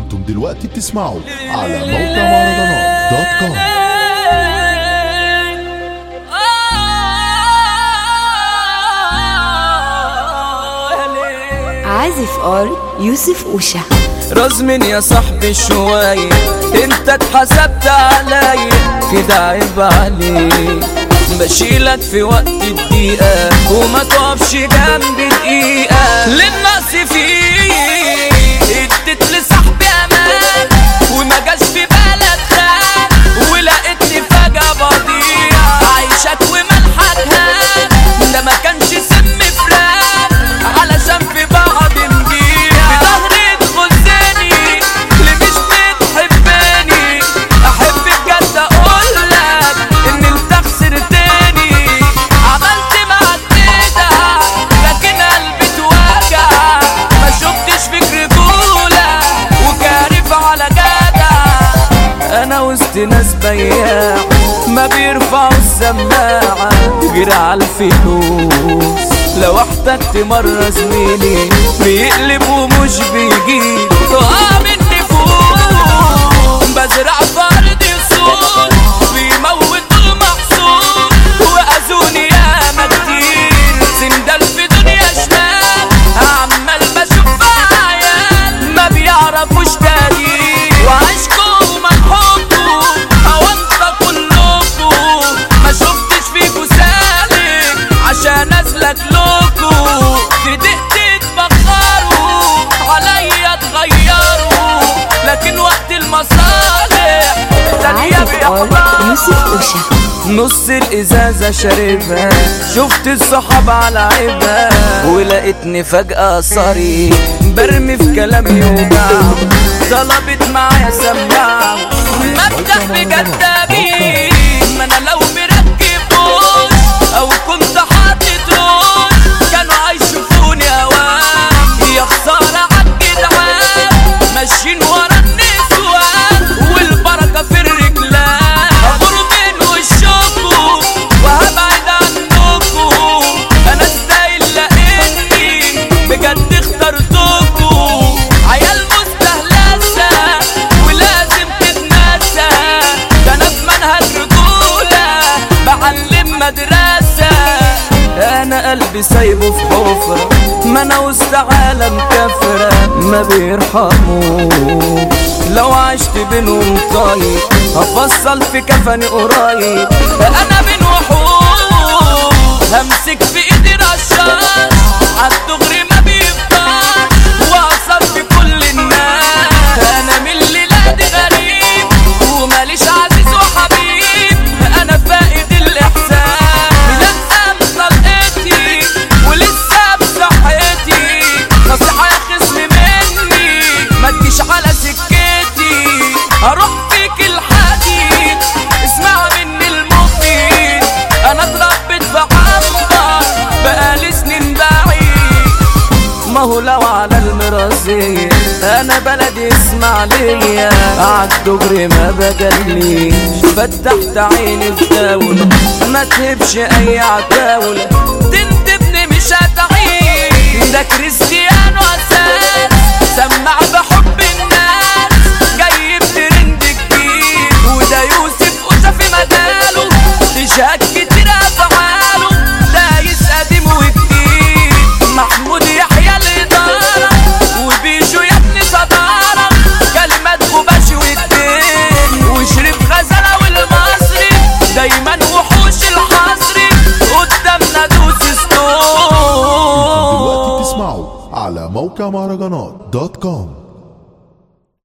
انتم دلوقتي بتسمعوا على موقع مهرجانات دوت كوم عازف ار يوسف اوشا رزمن يا صاحبي شوية انت اتحسبت عليا كده عيب عليك بشيلك في وقت الدقيقة وما تقفش جنبي دقيقة للنقص فيه اديت لصاحبي امان وما جاش في بالك خان ولقيتني فجأة بضيع عايشك وملحك هان ده ما كانش سم فراق علشان في بعض نبيع في ظهري تخزني اللي مش بتحبني احب بجد اقول لك ان انت خسرتني عملت معاك كده لكن قلبي اتوجع ما شفتش فيك رجوله وكارف على جدع انا وسط ناس بياع ما بيرفعوا السماعة غير على الفلوس لو احتجت مرة زميلي بيقلب ومش بيجيب تقع مني فوق بزرع في ارض الصول بيموت المحصول واذوني ياما كتير سندال في دنيا شمال عمال بشوف عيال ما بيعرفوش تاريخ وعشقوا منحوكوا او انت كلكوا ما شفتش فيكوا سالك عشان اسلك لكوا في دقيقة تفكروا عليا تغيروا لكن وقت المصالح ثانية عازف ار بيحضروا يوسف اوشا نص الازازة شاربها شفت الصحاب على عيبها ولقيتني فجأة صريح برمي في كلام يوجع طلبت معايا سماعة مبدأ بجد أجيب ما انا لو مركب بوش او كنت حاطط روش كانوا هيشوفوني اوام يا خسارة عالجدعان ماشيين ورا النسوان والبركة في الرجلان اغور من وشكوا وهبعد عنكوا انا استايل لاني بجد اخترتكوا عيال مستهلسة ولازم تتنسى ده انا في منهج رجولة بعلم مدرسة انا قلبي سايبه في حفرة ما انا وسط عالم كفرة ما بيرحموش لو عشت بينهم طيب هفصل في كفني قريب انا بين وحوش همسك في ايدي رشاش عالدغري ما بيفضل واثر في كل الناس انا من الليلة دي غريب وماليش عزيز وحبيب انا فاقد الاحساس ملقى بطلقتي ولسه بصحتي نصيحة يا خصم مني ما تجيش على سكتي هروح فيك الحديد اسمع مني المفيد انا اتربيت في عنبر بقالي سنين بعيد ما هو لو على المرازية انا بلدي اسمع ليا عالدغري ما بجليش فتحت عيني في دولة ما تهبش اي عتاولة تندبني مش هتعيش ده كريستيانو اساس سمع بحب الناس جاي بترند جديد وده يوسف اوشا في مجاله تشهد كتير افعاله دايس قديم وجديد محمود يحيى الاداره وبيشو يا ابني صداره كلمات غباش والدين وشريف غزاله والمصري دايما وحوش الحصري قدامنا دوس دلوقتي ستون بتسمعوا على موقع مهرجانات دوت كوم